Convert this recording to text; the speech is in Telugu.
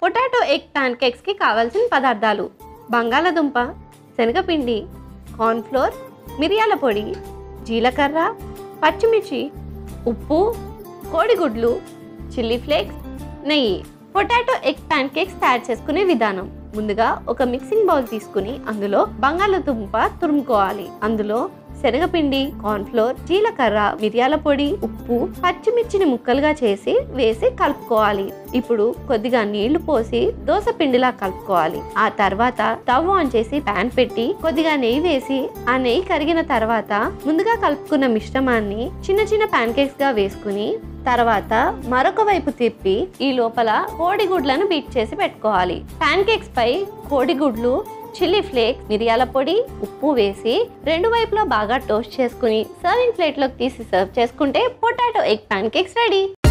పొటాటో ఎగ్ ప్యాన్ కేక్స్కి కావాల్సిన పదార్థాలు బంగాళాదుంప శనగపిండి కార్న్ఫ్లోర్ మిరియాల పొడి జీలకర్ర పచ్చిమిర్చి ఉప్పు కోడిగుడ్లు చిల్లీ ఫ్లేక్స్ నెయ్యి పొటాటో ఎగ్ ప్యాన్ కేక్స్ తయారు చేసుకునే విధానం ముందుగా ఒక మిక్సింగ్ బౌల్ తీసుకుని అందులో బంగాళాదుంప తురుముకోవాలి అందులో శనగపిండి కార్న్ఫ్లోర్ జీలకర్ర మిరియాల పొడి ఉప్పు పచ్చిమిర్చిని ముక్కలుగా చేసి వేసి కలుపుకోవాలి ఇప్పుడు కొద్దిగా నీళ్లు పోసి దోస పిండిలా కలుపుకోవాలి ఆ తర్వాత స్టవ్ ఆన్ చేసి పాన్ పెట్టి కొద్దిగా నెయ్యి వేసి ఆ నెయ్యి కరిగిన తర్వాత ముందుగా కలుపుకున్న మిశ్రమాన్ని చిన్న చిన్న ప్యాన్ కేక్స్ గా వేసుకుని తర్వాత మరొక వైపు తిప్పి ఈ లోపల కోడిగుడ్లను బీట్ చేసి పెట్టుకోవాలి ప్యాన్ కేక్స్ పై కోడిగుడ్లు చిల్లీ ఫ్లేక్స్ మిరియాల పొడి ఉప్పు వేసి రెండు వైపులా బాగా టోస్ట్ చేసుకుని సర్వింగ్ ప్లేట్లోకి తీసి సర్వ్ చేసుకుంటే potato egg pancakes ready